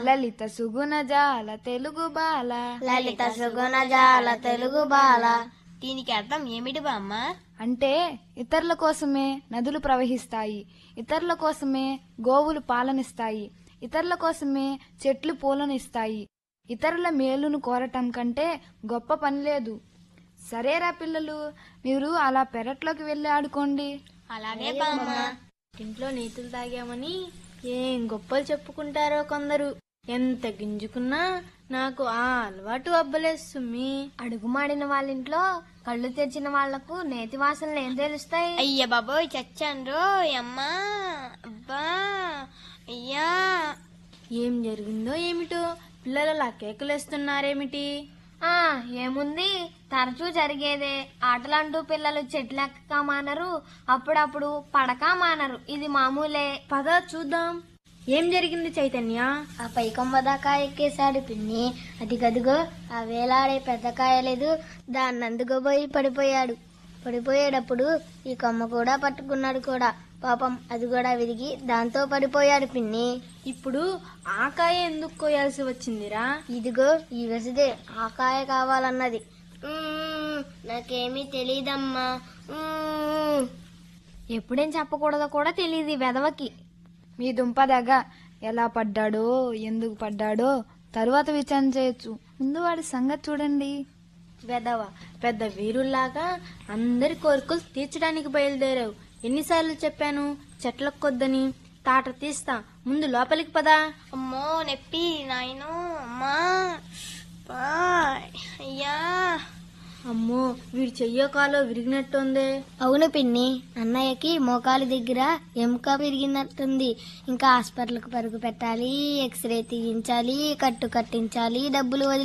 లలిత సుగుణ జాల తెలుగు బాల లలిత సుగుణ జాల తెలుగు బాల దీనికి అర్థం ఏమిటి బామ్మ అంటే ఇతరుల కోసమే నదులు ప్రవహిస్తాయి ఇతరుల కోసమే గోవులు పాలనిస్తాయి ఇతరుల కోసమే చెట్లు పూలనిస్తాయి ఇతరుల మేలును కోరటం కంటే గొప్ప పని లేదు సరేరా పిల్లలు మీరు అలా పెరట్లోకి వెళ్ళి ఆడుకోండి అలాగే బామ్మ ఇంట్లో నీతులు తాగామని ఏం గొప్పలు చెప్పుకుంటారో కొందరు ఎంత గింజుకున్నా నాకు ఆ అలవాటు అబ్బలేస్తుంది అడుగుమాడిన వాళ్ళ ఇంట్లో కళ్ళు తెరిచిన వాళ్లకు నేతి వాసనలు ఏం తెలుస్తాయి అయ్య బాబోయ్ చచ్చాన్రో అమ్మా అబ్బా అయ్యా ఏం జరిగిందో ఏమిటో పిల్లలు అలా కేకలేస్తున్నారేమిటి ఆ ఏముంది తరచూ జరిగేదే ఆటలంటూ పిల్లలు చెట్లెక్క మానరు అప్పుడప్పుడు పడక మానరు ఇది మామూలే పద చూద్దాం ఏం జరిగింది చైతన్య ఆ పైకొమ్మ దాకా ఎక్కేశాడు పిన్ని అది గదిగో ఆ వేలాడే పెద్ద కాయ లేదు దాన్ని అందుకోబోయి పడిపోయాడు పడిపోయేటప్పుడు ఈ కొమ్మ కూడా పట్టుకున్నాడు కూడా పాపం అది కూడా విరిగి దాంతో పడిపోయాడు పిన్ని ఇప్పుడు ఆ కాయ ఎందుకు కోయాల్సి వచ్చిందిరా ఇదిగో ఈ వెసిదే ఆ కాయ కావాలన్నది "మ్మ్, నాకేమీ తెలీదమ్మా మ్మ్." ఎప్పుడేం చెప్పకూడదో కూడా తెలియదు ఈ వెధవకి మీ దుంపదగా ఎలా పడ్డాడో ఎందుకు పడ్డాడో తరువాత విచారణ చేయొచ్చు ముందు వాడి సంగతి చూడండి వెధవ పెద్ద వీరుల్లాగా అందరి కోరికలు తీర్చడానికి బయలుదేరావు ఎన్నిసార్లు చెప్పాను చెట్లకు కొద్దని తాట తీస్తా ముందు లోపలికి పదా అమ్మో నొప్పి నాయనో అమ్మా బా అయ్యా అమ్మో వీడి చెయ్యో కాలో విరిగినట్టుంది అవును పిన్ని అన్నయ్యకి మోకాలు దగ్గర ఎముక విరిగినట్టుంది ఇంకా హాస్పిటల్కి పరుగు పెట్టాలి ఎక్స్రే తీయించాలి కట్టు కట్టించాలి డబ్బులు వదిలి